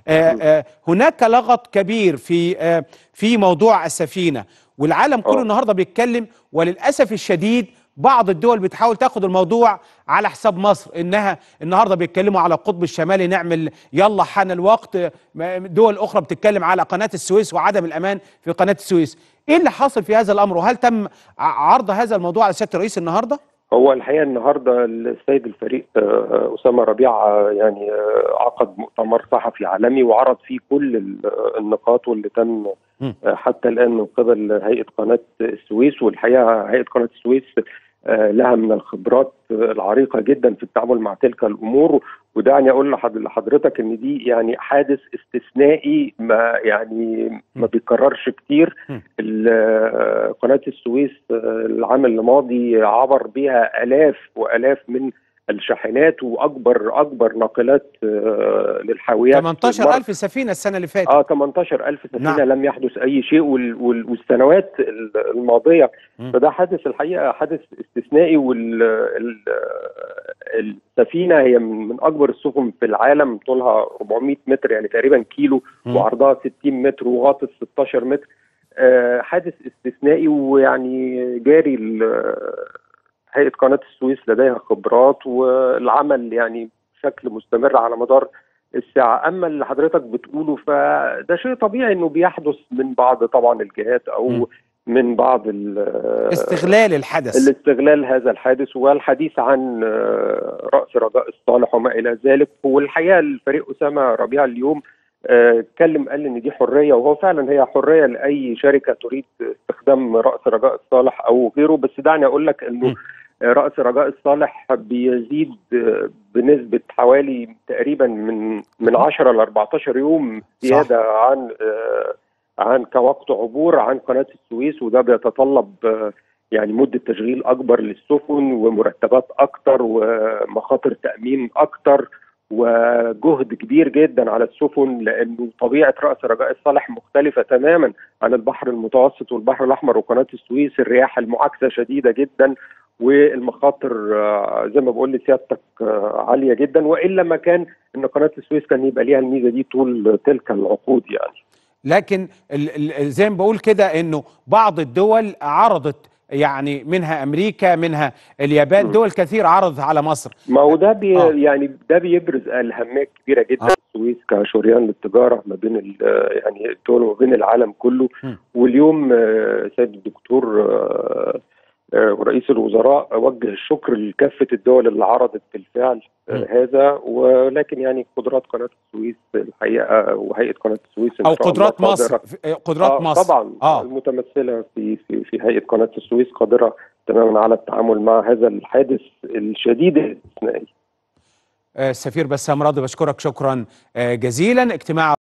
آه، آه، هناك لغط كبير في آه، في موضوع السفينه والعالم كله آه. النهارده بيتكلم وللاسف الشديد بعض الدول بتحاول تاخد الموضوع على حساب مصر انها النهارده بيتكلموا على القطب الشمالي نعمل يلا حان الوقت ما- دول اخرى بتتكلم على قناه السويس وعدم الامان في قناه السويس ايه اللي حاصل في هذا الامر وهل تم ع- عرض هذا الموضوع على سياده الرئيس النهارده هو الحقيقه النهارده السيد الفريق آه، اسامه ربيع آه، يعني آه، عقد مؤتمر صحفي عالمي وعرض فيه كل ال- النقاط واللي تم م. آه، حتى الان من قبل هيئه قناه السويس والحقيقه هيئه قناه السويس آه، لها من الخبرات آه، العريقه جدا في التعامل مع تلك الامور ودعني اقول لحض- لحضرتك ان دي يعني حادث استثنائي ما يعني ما بيكررش كتير م. ال- آه، قناه السويس آه، العام الماضي عبر بها الاف والاف من الشاحنات واكبر اكبر ناقلات آه، للحاويات 18000 سفينه السنه اللي فاتت اه 18000 سفينه نعم. لم يحدث اي شيء وال وال والسنوات ال- الماضيه مم. فده حادث الحقيقه حادث استثنائي والسفينه هي من, من اكبر السفن في العالم طولها 400 متر يعني تقريبا كيلو مم. وعرضها 60 متر وغاطس 16 متر آه حادث استثنائي ويعني جاري ال- هيئه قناه السويس لديها خبرات والعمل يعني بشكل مستمر على مدار الساعه اما اللي حضرتك بتقوله فده شيء طبيعي انه بيحدث من بعض طبعا الجهات او م. من بعض ال- استغلال الحدث الاستغلال هذا الحادث والحديث عن آه، رأس رجاء الصالح وما إلى ذلك والحقيقة الفريق أسامة ربيع اليوم آه، اتكلم قال ان دي حريه وهو فعلا هي حريه لاي شركه تريد استخدام راس رجاء الصالح او غيره بس دعني اقول لك انه م. راس رجاء الصالح بيزيد آه، بنسبه حوالي تقريبا من من 10 ل 14 يوم زياده عن آه، عن كوقت عبور عن قناه السويس وده بيتطلب آه، يعني مده تشغيل اكبر للسفن ومرتبات اكتر ومخاطر تامين اكتر وجهد كبير جدا على السفن لانه طبيعه راس رجاء الصالح مختلفه تماما عن البحر المتوسط والبحر الاحمر وقناه السويس الرياح المعاكسه شديده جدا والمخاطر آه، زي ما بقول لسيادتك آه، عاليه جدا والا ما كان ان قناه السويس كان يبقى ليها الميزه دي طول تلك العقود يعني لكن ال- ال- زي ما بقول كده انه بعض الدول عرضت يعني منها امريكا منها اليابان م. دول كثير عرضت على مصر ما هو ده بي آه. يعني ده بيبرز الاهميه الكبيره جدا آه. السويس كشريان للتجاره ما بين ال- يعني الدول وما بين العالم كله م. واليوم آه، سيد الدكتور آه، آه، ورئيس الوزراء وجه الشكر لكافه الدول اللي عرضت بالفعل آه، م. هذا ولكن يعني قدرات قناه السويس الحقيقه وهيئه قناه السويس إن او شاء الله قدرات مصر قادرة- في- قدرات آه مصر طبعا اه المتمثله في في في هيئه قناه السويس قادره تماما على التعامل مع هذا الحادث الشديد الاستثنائي آه، السفير بسام راضي بشكرك شكرا آه، جزيلا اجتماع